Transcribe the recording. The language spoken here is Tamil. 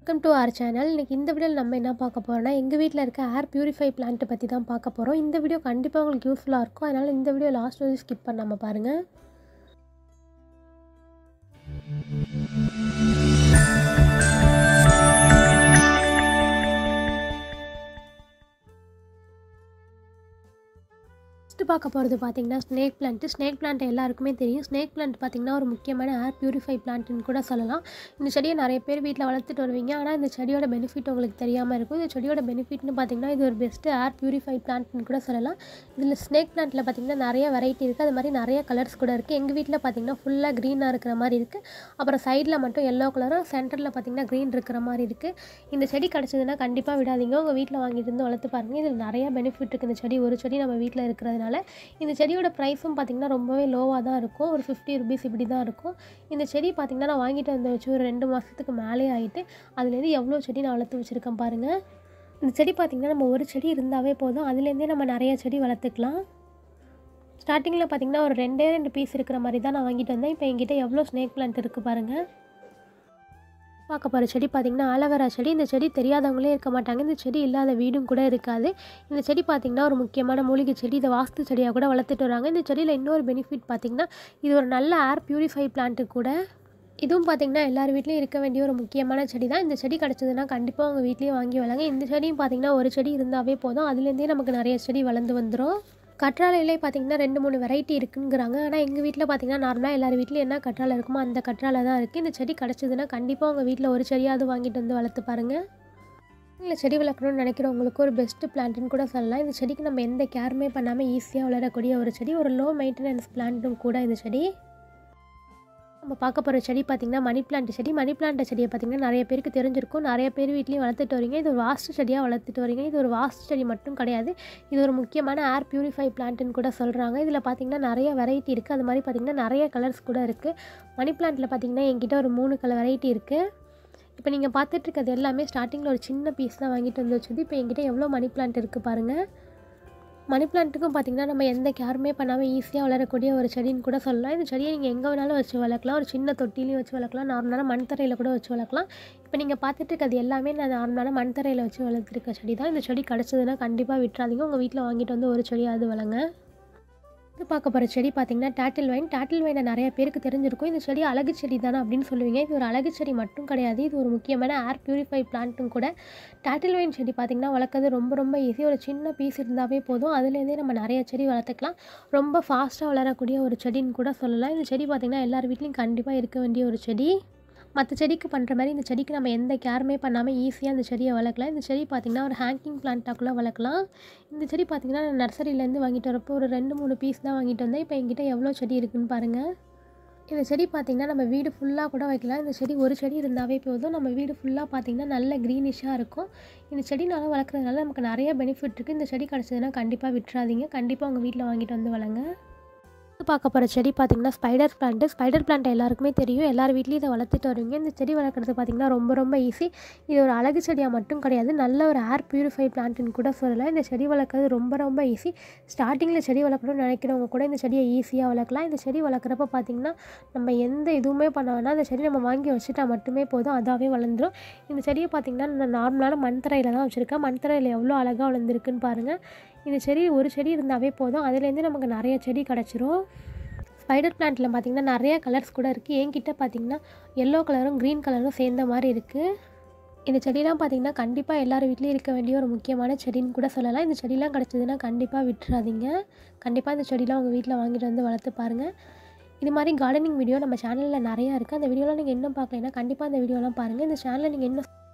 வெல்கம் டு our சேனல் இன்றைக்கி இந்த வீடியோவில் நம்ம என்ன பார்க்க போகிறோம்னா எங்கள் வீட்டில் இருக்க ஏர் பியூரிஃபை பிளான்ட்டை பற்றி தான் பார்க்க போகிறோம் இந்த வீடியோ கண்டிப்பாக உங்களுக்கு யூஸ்ஃபுல்லாக இருக்கும் அதனால் இந்த வீடியோ லாஸ்ட் வரைக்கும் ஸ்கிப் பண்ணாமல் பாருங்கள் ஃபஸ்ட்டு பார்க்க போகிறது பார்த்தீங்கன்னா ஸ்னேக் பிளான்ட்டு ஸ்னேக் பிளான்ட் எல்லாருக்குமே தெரியும் ஸ்னேக் பிளான்ட் பார்த்தீங்கன்னா ஒரு முக்கியமான ஏர் பியூரிஃபை பிளான்ட்னு கூட சொல்லலாம் இந்த செடியை நிறைய பேர் வீட்டில் வளர்த்துட்டு வருவீங்க ஆனால் இந்த செடியோட பெனிஃபிட் உங்களுக்கு தெரியாமல் இருக்கும் இந்த செடியோட பெனிஃபிட்னு பார்த்தீங்கன்னா இது ஒரு பெஸ்ட்டு ஏர் பியூரிஃபை பிளான்ட்னு கூட சொல்லலாம் இதில் ஸ்னேக் பிளான்ட்டில் பார்த்தீங்கன்னா நிறைய வெரைட்டி இருக்குது அது மாதிரி நிறைய கலர்ஸ் கூட இருக்குது எங்கள் வீட்டில் பார்த்தீங்கன்னா ஃபுல்லாக க்ரீனாக இருக்கிற மாதிரி இருக்குது அப்புறம் சைடில் மட்டும் எல்லோ கலரும் சென்டரில் பார்த்தீங்கன்னா க்ரீன் இருக்கிற மாதிரி இருக்குது இந்த செடி கிடச்சதுன்னா கண்டிப்பாக விடாதீங்க உங்கள் வீட்டில் வாங்கிட்டு வந்து வளர்த்து பாருங்கள் இதில் நிறைய பெனிஃபிட் இருக்குது இந்த செடி ஒரு செடி நம்ம வீட்டில் இருக்கிறதுனால இந்த செடியோட ப்ரைஸும் பார்த்திங்கன்னா ரொம்பவே லோவாக தான் இருக்கும் ஒரு ஃபிஃப்டி ருபீஸ் இப்படி தான் இருக்கும் இந்த செடி பார்த்திங்கன்னா நான் வாங்கிட்டு வந்து வச்சு ஒரு ரெண்டு மாதத்துக்கு மேலே ஆகிட்டு அதுலேருந்து எவ்வளோ செடி நான் வளர்த்து வச்சுருக்கேன் பாருங்கள் இந்த செடி பார்த்திங்கன்னா நம்ம ஒரு செடி இருந்தாவே போதும் அதுலேருந்தே நம்ம நிறைய செடி வளர்த்துக்கலாம் ஸ்டார்டிங்கில் பார்த்திங்கன்னா ஒரு ரெண்டே ரெண்டு பீஸ் இருக்கிற மாதிரி தான் நான் வாங்கிட்டு வந்தேன் இப்போ என்கிட்ட எவ்வளோ ஸ்னேக் பிளான்ட் இருக்குது பாருங்கள் பார்க்க போகிற செடி பார்த்திங்கன்னா ஆலோவேரா செடி இந்த செடி தெரியாதவங்களே இருக்க மாட்டாங்க இந்த செடி இல்லாத வீடும் கூட இருக்காது இந்த செடி பார்த்திங்கன்னா ஒரு முக்கியமான மூலிகை செடி இதை வாஸ்து செடியாக கூட வளர்த்துட்டு வராங்க இந்த செடியில் இன்னொரு பெனிஃபிட் பார்த்திங்கன்னா இது ஒரு நல்ல ஏர் பியூரிஃபை பிளான்ட்டு கூட இதுவும் பார்த்திங்கன்னா எல்லார் வீட்லேயும் இருக்க வேண்டிய ஒரு முக்கியமான செடி தான் இந்த செடி கிடச்சதுன்னா கண்டிப்பாக உங்கள் வீட்லேயும் வாங்கி வளங்க இந்த செடியும் பார்த்திங்கன்னா ஒரு செடி இருந்தாவே போதும் அதுலேருந்தே நமக்கு நிறைய செடி வளர்ந்து வந்துடும் கற்றாழையிலே பார்த்தீங்கன்னா ரெண்டு மூணு வெரைட்டி இருக்குங்கிறாங்க ஆனால் எங்கள் வீட்டில் பார்த்தீங்கன்னா நார்மலாக எல்லார் வீட்லையும் என்ன கற்றாழை இருக்குமோ அந்த கற்றாழை தான் இருக்குது இந்த செடி கிடச்சதுன்னா கண்டிப்பாக உங்கள் வீட்டில் ஒரு செடியாவது வாங்கிட்டு வந்து வளர்த்து பாருங்கள் இல்லை செடி வளர்க்கணும்னு நினைக்கிறவங்களுக்கு ஒரு பெஸ்ட்டு பிளான்ட்டுன்னு கூட சொல்லலாம் இந்த செடிக்கு நம்ம எந்த கேருமே பண்ணாமல் ஈஸியாக வளரக்கூடிய ஒரு செடி ஒரு லோ மெயின்டெனன்ஸ் பிளான்ட்டும் கூட இந்த செடி நம்ம பார்க்க போகிற செடி பார்த்திங்கன்னா மணி பிளான்ட் செடி மணி பிளான்ட் செடியை பார்த்திங்கன்னா நிறைய பேருக்கு தெரிஞ்சிருக்கும் நிறைய பேர் வீட்லேயும் வளர்த்துட்டு வரீங்க இது ஒரு வாஸ்து செடியாக வளர்த்துட்டு வரீங்க இது ஒரு வாஸ்து செடி மட்டும் கிடையாது இது ஒரு முக்கியமான ஏர் பியூரிஃபை பிளான்ட்டுன்னு கூட சொல்கிறாங்க இதில் பார்த்திங்கன்னா நிறைய வெரைட்டி இருக்குது அது மாதிரி பார்த்திங்கன்னா நிறைய கலர்ஸ் கூட இருக்குது மணி பிளான்ட்டில் பார்த்திங்கன்னா என்கிட்ட ஒரு மூணு கலர் வெரைட்டி இருக்குது இப்போ நீங்கள் பார்த்துட்டு இருக்கிறது எல்லாமே ஸ்டார்டிங்கில் ஒரு சின்ன பீஸ் தான் வாங்கிட்டு வந்து வச்சது இப்போ என்கிட்ட எவ்வளோ மணி பிளான்ட் இருக்குது பாருங்கள் மணி பிளான்ட்டுக்கும் பார்த்திங்கன்னா நம்ம எந்த கேருமே பண்ணாமல் ஈஸியாக வளரக்கூடிய ஒரு செடின்னு கூட சொல்லலாம் இந்த செடியை நீங்கள் எங்கே வேணாலும் வச்சு வளர்க்கலாம் ஒரு சின்ன தொட்டிலையும் வச்சு வளர்க்கலாம் நார்மலான மண் தரையில் கூட வச்சு வளர்க்கலாம் இப்போ நீங்கள் பார்த்துட்டு இருக்கிறது எல்லாமே நான் நார்மலான மண் தரையில் வச்சு வளர்த்துருக்க செடி தான் இந்த செடி கிடச்சதுன்னா கண்டிப்பாக விட்டுறாதீங்க உங்கள் வீட்டில் வாங்கிட்டு வந்து ஒரு செடியாவது வளங்க இது பார்க்க போகிற செடி பார்த்திங்கன்னா டேட்டில் வைன் டேட்டில் வைனை நிறைய பேருக்கு தெரிஞ்சிருக்கும் இந்த செடி அழகு செடி தானே அப்படின்னு சொல்லுவீங்க இது ஒரு அழகு செடி மட்டும் கிடையாது இது ஒரு முக்கியமான ஏர் பியூரிஃபை பிளான்ட்டும் கூட டேட்டில் வைன் செடி பார்த்திங்கன்னா வளர்க்குறது ரொம்ப ரொம்ப ஈஸி ஒரு சின்ன பீஸ் இருந்தாவே போதும் அதுலேருந்தே நம்ம நிறைய செடி வளர்த்துக்கலாம் ரொம்ப ஃபாஸ்ட்டாக வளரக்கூடிய ஒரு செடின்னு கூட சொல்லலாம் இந்த செடி பார்த்திங்கன்னா எல்லார் வீட்லேயும் கண்டிப்பாக இருக்க வேண்டிய ஒரு செடி மற்ற செடிக்கு பண்ணுற மாதிரி இந்த செடிக்கு நம்ம எந்த கேருமே பண்ணாமல் ஈஸியாக இந்த செடியை வளர்க்கலாம் இந்த செடி பார்த்திங்கன்னா ஒரு ஹேங்கிங் பிளான்ட்டாக்குள்ளே வளர்க்கலாம் இந்த செடி பார்த்திங்கன்னா நான் நர்சரியிலேருந்து வாங்கிட்டு வரப்போ ஒரு ரெண்டு மூணு பீஸ் தான் வாங்கிட்டு வந்தேன் இப்போ என்கிட்ட எவ்வளோ செடி இருக்குதுன்னு பாருங்கள் இந்த செடி பார்த்திங்கன்னா நம்ம வீடு ஃபுல்லாக கூட வைக்கலாம் இந்த செடி ஒரு செடி இருந்தாவே போதும் நம்ம வீடு ஃபுல்லாக பார்த்திங்கன்னா நல்ல க்ரீனிஷாக இருக்கும் இந்த செடினால வளர்க்குறதுனால நமக்கு நிறைய பெனிஃபிட் இருக்குது இந்த செடி கிடச்சதுன்னா கண்டிப்பாக விட்டுறாதீங்க கண்டிப்பாக உங்கள் வீட்டில் வாங்கிட்டு வந்து வளங்க பார்க்க போகிற செடி பார்த்திங்கன்னா ஸ்பைடர் பிளான்ட்டு ஸ்பைடர் பிளான்ட் எல்லாருக்குமே தெரியும் எல்லார் வீட்லேயும் இதை வளர்த்துட்டு வருவீங்க இந்த செடி வளர்க்குறது பார்த்திங்கன்னா ரொம்ப ரொம்ப ஈஸி இது ஒரு அழகு செடியாக மட்டும் கிடையாது நல்ல ஒரு ஏர் பியூரிஃபை பிளான்ட்டுன்னு கூட சொல்லலாம் இந்த செடி வளர்க்குறது ரொம்ப ரொம்ப ஈஸி ஸ்டார்டிங்கில் செடி வளர்க்கணும்னு நினைக்கிறவங்க கூட இந்த செடியை ஈஸியாக வளர்க்கலாம் இந்த செடி வளர்க்குறப்ப பார்த்திங்கன்னா நம்ம எந்த இதுவுமே பண்ண வேணாம் இந்த செடி நம்ம வாங்கி வச்சுட்டா மட்டுமே போதும் அதாவே வளர்ந்துடும் இந்த செடியை பார்த்திங்கன்னா நான் நார்மலான மண் தரையில் தான் வச்சுருக்கேன் மண் தரையில் எவ்வளோ அழகாக வளர்ந்துருக்குன்னு பாருங்கள் இந்த செடி ஒரு செடி இருந்தாவே போதும் அதுலேருந்து நமக்கு நிறைய செடி கிடச்சிரும் ஸ்பைடர் பிளான்ட்டில் பார்த்திங்கன்னா நிறைய கலர்ஸ் கூட இருக்குது என்கிட்ட பார்த்திங்கன்னா எல்லோ கலரும் க்ரீன் கலரும் சேர்ந்த மாதிரி இருக்குது இந்த செடியெலாம் பார்த்திங்கன்னா கண்டிப்பாக எல்லார் வீட்லேயும் இருக்க வேண்டிய ஒரு முக்கியமான செடின்னு கூட சொல்லலாம் இந்த செடியெலாம் கிடச்சதுன்னா கண்டிப்பாக விட்டுறாதீங்க கண்டிப்பாக இந்த செடியெலாம் உங்கள் வீட்டில் வாங்கிட்டு வந்து வளர்த்து பாருங்கள் இது மாதிரி கார்டனிங் வீடியோ நம்ம சேனலில் நிறையா இருக்குது அந்த வீடியோலாம் நீங்கள் இன்னும் பார்க்கலைன்னா கண்டிப்பாக அந்த வீடியோலாம் பாருங்கள் இந்த சேனலில் நீங்கள் இன்னும்